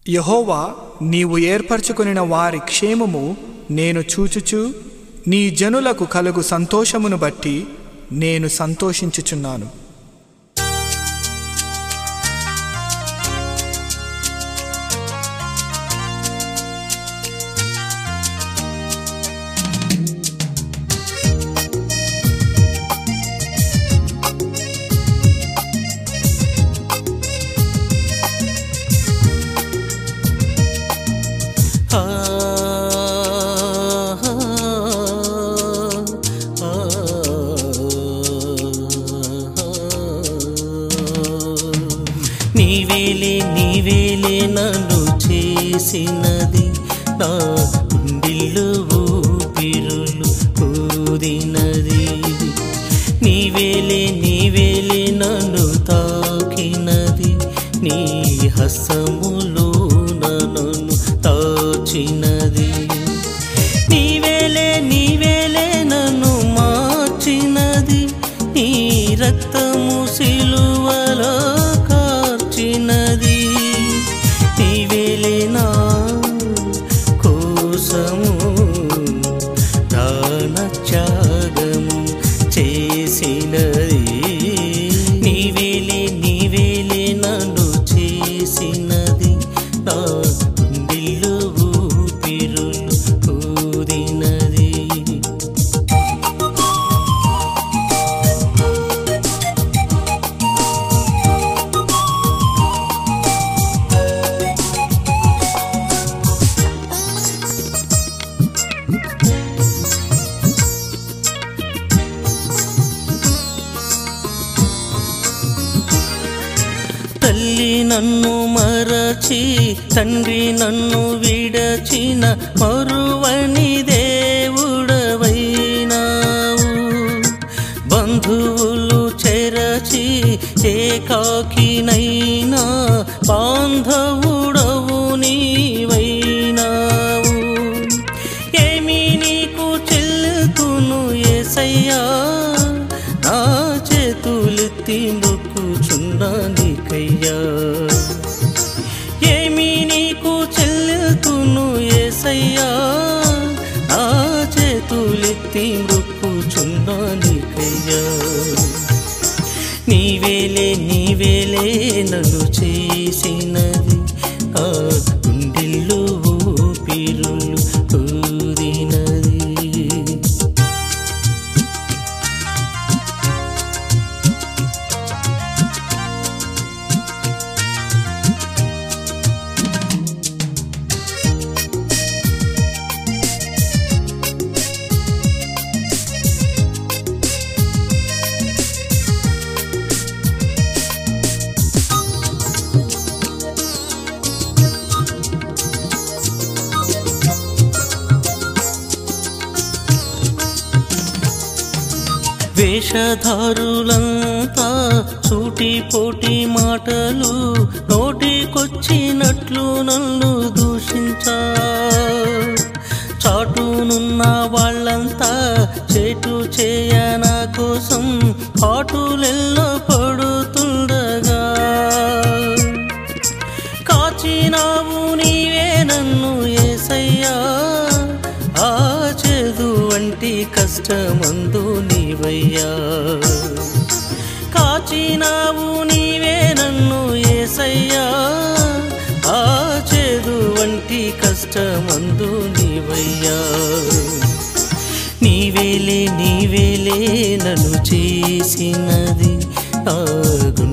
యహోవా నీవు ఏర్పరచుకొనిన వారి క్షేమము నేను చూచుచు నీ జనులకు కలుగు సంతోషమును బట్టి నేను సంతోషించుచున్నాను ఆ ఆ నీవేలే నీవేలే నన్ను చేసినది నా గుండెల్లో ఊపిరులు ఊదినది నీవేలే నీవేలే నన్ను తాకినది నీ హస్తములో నన్ను తాచినది నీవేలే నీవేలే నన్ను మార్చినది నీ రక్తము సిలువలో కార్చినది నీవేలే నా కోసము ప్రాణత్యాగము చేసినది నీవేలే నీవేలే నన్ను చేసినది నా గుండెల్లో ఊపిరులు ఊదినది తల్లి నన్ను మరచి తండ్రి నన్ను విడచిన మరువని దేవుడవైనావు బంధువులు చెరచి ఏకాకినైనా బాంధవుడవు నీవైనావు ఏమి నీకు చెల్లుతును ఏసయ్యా నా చేతులెత్తి మొక్కుచున్నా నీకయ్యా ఏమి నీకు చెల్లుతును ఏసయ్యా నా చేతులెత్తి మొక్కుచున్నా నీకయ్యా నీవేలే నీవేలే నన్ను చేసినది ఆ గుండెల్లో ఊపిరులు ఊదినది వేషధారులంతా సూటి పోటీ మాటలు నోటికొచ్చినట్లు నన్ను దూషించా చాటునున్న వాళ్ళంతా చేటు చేయన కోసం పాటులెల్లో పడుతుండగా కాచినావు నీవే నన్ను ఏసయ్యా ఆ చేదు వంటి కష్టమందు నీవయ్యా కాచినావు నీవే నన్ను ఏసయ్యా ఆ చేదు వంటి కష్టమందు నీవయ్యా నీవేలే నీవేలే నన్ను చేసినది ఆ